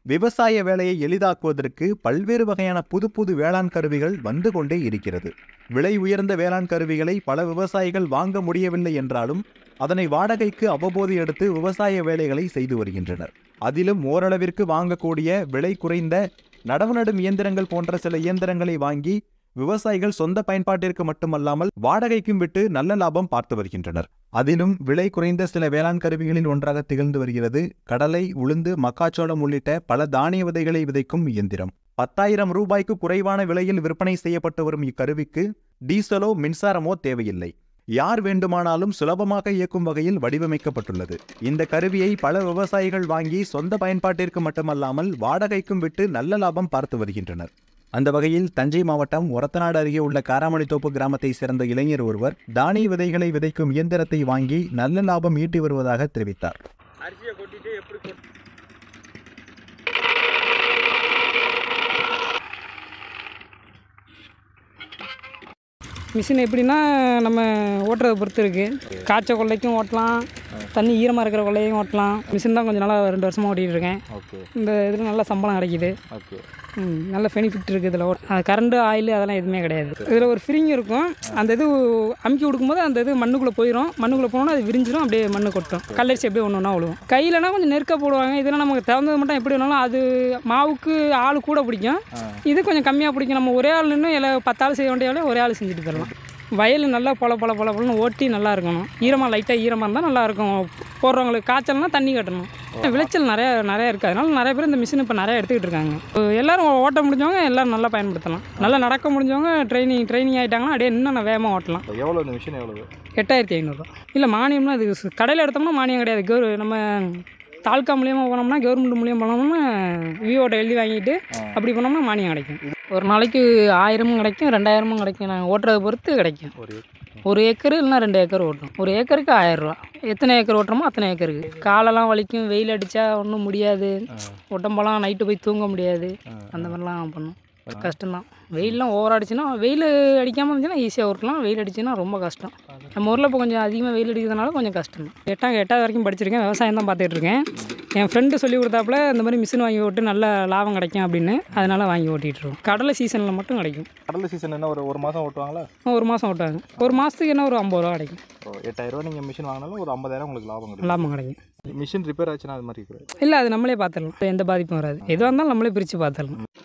விவசாய வேலையை எளிதாக்குவதற்கு பல்வேறு வகையான புது புது வேளாண் கருவிகள் வந்து கொண்டே இருக்கிறது விலை உயர்ந்த வேளாண் கருவிகளை பல விவசாயிகள் வாங்க முடியவில்லை என்றாலும் அதனை வாடகைக்கு அவ்வப்போது எடுத்து விவசாய வேலைகளை செய்து வருகின்றனர் அதிலும் ஓரளவிற்கு வாங்கக்கூடிய விலை குறைந்த நடவு நடும் இயந்திரங்கள் போன்ற சில இயந்திரங்களை வாங்கி விவசாயிகள் சொந்த பயன்பாட்டிற்கு மட்டுமல்லாமல் வாடகைக்கும் விட்டு நல்ல லாபம் பார்த்து வருகின்றனர் அதிலும் விலை குறைந்த சில வேளாண் கருவிகளில் ஒன்றாக திகழ்ந்து வருகிறது கடலை உளுந்து மக்காச்சோளம் உள்ளிட்ட பல தானிய விதைகளை விதைக்கும் இயந்திரம் பத்தாயிரம் ரூபாய்க்கு குறைவான விலையில் விற்பனை செய்யப்பட்டு வரும் இக்கருவிக்கு டீசலோ மின்சாரமோ தேவையில்லை யார் வேண்டுமானாலும் சுலபமாக இயக்கும் வகையில் வடிவமைக்கப்பட்டுள்ளது இந்த கருவியை பல விவசாயிகள் வாங்கி சொந்த பயன்பாட்டிற்கு மட்டுமல்லாமல் வாடகைக்கும் விட்டு நல்ல லாபம் பார்த்து வருகின்றனர் அந்த வகையில் தஞ்சை மாவட்டம் ஒரத்தநாடு அருகே உள்ள காராமணித்தோப்பு கிராமத்தை சேர்ந்த இளைஞர் ஒருவர் தானிய விதைகளை விதைக்கும் இயந்திரத்தை வாங்கி நல்ல லாபம் ஈட்டி வருவதாக தெரிவித்தார் அரிசியை கொட்டிட்டு எப்படி கொட் மிஷின் எப்படின்னா நம்ம ஓட்டுறதை பொறுத்து இருக்குது காய்ச்ச கொள்ளைக்கும் ஓட்டலாம் தண்ணி ஈரமாக இருக்கிற கொள்ளையும் ஓட்டலாம் மிஷின் தான் கொஞ்சம் நல்லா ரெண்டு வருஷமாக ஓட்டிகிட்டு இருக்கேன் ஓகே இந்த இதில் நல்ல சம்பளம் கிடைக்கிது ஓகே ம், நல்ல பெனிஃபிட் இருக்குது இதில் அது கரண்ட்டு ஆயில் அதெல்லாம் எதுவுமே கிடையாது இதில் ஒரு ஃப்ரிங் இருக்கும் அந்த இது அமுக்கி கொடுக்கும்போது அந்த இது மண்ணுக்குள்ளே போயிடும் மண்ணுக்குள்ளே போனோன்னா அது விரிஞ்சிடும் அப்படியே மண்ணு கொட்டும் கல்லரிசி அப்படியே ஒன்று ஒன்றா விழுவும் கையிலனா கொஞ்சம் நெருக்க போடுவாங்க இதெல்லாம் நமக்கு தகுந்தது மட்டும் எப்படி வேணாலும் அது மாவுக்கு ஆள் கூட பிடிக்கும் இது கொஞ்சம் கம்மியாக பிடிக்கும் நம்ம ஒரே ஆள் நின்று எல்லா பத்து ஆள் செய்ய வேண்டிய வேலையை ஒரே ஆள் செஞ்சுட்டு போயிடலாம் வயல் நல்லா பொல பொல பொல பொலன்னு ஓட்டி நல்லா இருக்கணும் ஈரமாக லைட்டாக ஈரமாக இருந்தால் நல்லா இருக்கும் போடுறவங்களுக்கு காய்ச்சல்னா தண்ணி கட்டணும் விளைச்சல் நிறையா நிறையா இருக்குது அதனால நிறைய பேர் இந்த மிஷின் இப்போ நிறையா எடுத்துக்கிட்டு இருக்காங்க இப்போ எல்லாரும் ஓட்ட முடிஞ்சவங்க எல்லாரும் நல்லா பயன்படுத்தலாம் நல்லா நடக்க முடிஞ்சவங்க ட்ரைனிங் ட்ரைனிங் ஆகிட்டாங்கன்னா அப்படியே இன்னும் நான் வேகமாக ஓட்டலாம் எவ்வளோ இந்த மிஷின் எவ்வளவு எட்டாயிரத்தி ஐநூறுரூவா இல்லை மானியம்னா அது ஸ்- கடையில் எடுத்தோம்னா மானியம் கிடையாது கௌர் நம்ம தாலுக்கா மூலியமாக போனோம்னா கவர்மெண்ட் மூலியம் போனோம்னா விவோட்ட எழுதி வாங்கிட்டு அப்படி போனோம்னா மானியம் கிடைக்கும் ஒரு நாளைக்கு ஆயிரமும் கிடைக்கும் ரெண்டாயிரமும் கிடைக்கும் நாங்கள் ஓட்டுறதை பொறுத்து கிடைக்கும் ஒரு ஒரு ஏக்கர் இல்லைனா ரெண்டு ஏக்கர் ஓட்டும் ஒரு ஏக்கருக்கு ஆயிரரூவா எத்தனை ஏக்கர் ஓட்டுறோமோ அத்தனை ஏக்கருக்கு காலெல்லாம் வலிக்கும் வெயில் அடித்தா ஒன்றும் முடியாது உடம்பெல்லாம் நைட்டு போய் தூங்க முடியாது அந்த மாதிரிலாம் பண்ணும் கஷ்டம்தான் வெயிலெலாம் ஓவர் அடிச்சுன்னா வெயில் அடிக்காமல் இருந்துச்சுன்னா ஈஸியாக ஓட்டலாம் வெயில் அடிச்சுன்னா ரொம்ப கஷ்டம் நம்ம ஊரில் இப்போ கொஞ்சம் அதிகமாக வெயில் அடிக்கிறதுனால கொஞ்சம் கஷ்டம் தான் எட்டாம் எட்டாவது வரைக்கும் படிச்சிருக்கேன் விவசாயம் தான் பார்த்துட்டு இருக்கேன் என் ஃப்ரெண்டு சொல்லி கொடுத்தாப்புல இந்த மாதிரி மிஷின் வாங்கி ஓட்டு நல்ல லாபம் கிடைக்கும் அப்படின்னு அதனால் வாங்கி ஓட்டிகிட்டு இருக்கோம் கடலை சீசனில் மட்டும் கிடைக்கும் கடலை சீசன் என்ன ஒரு ஒரு மாதம் ஓட்டுவாங்களா ஒரு மாதம் ஓட்டுவாங்க ஒரு மாதத்துக்கு என்ன ஒரு ஐம்பது ரூபா கிடைக்கும் ஓ எட்டாயிரம் ரூபா நீங்கள் மிஷின் வாங்கினாலும் ஒரு ஐம்பதாயிரம் உங்களுக்கு லாபம் கிடைக்கும் லாபம் கிடைக்கும் மிஷின் ரிப்பேர் ஆச்சுன்னா அது மாதிரி இருக்கிறது இல்லை அது நம்மளே பார்த்துடலாம் எந்த பாதிப்பும் வராது எதுவாக இருந்தாலும் நம்மளே பிரித்து பார்த்துடலாம்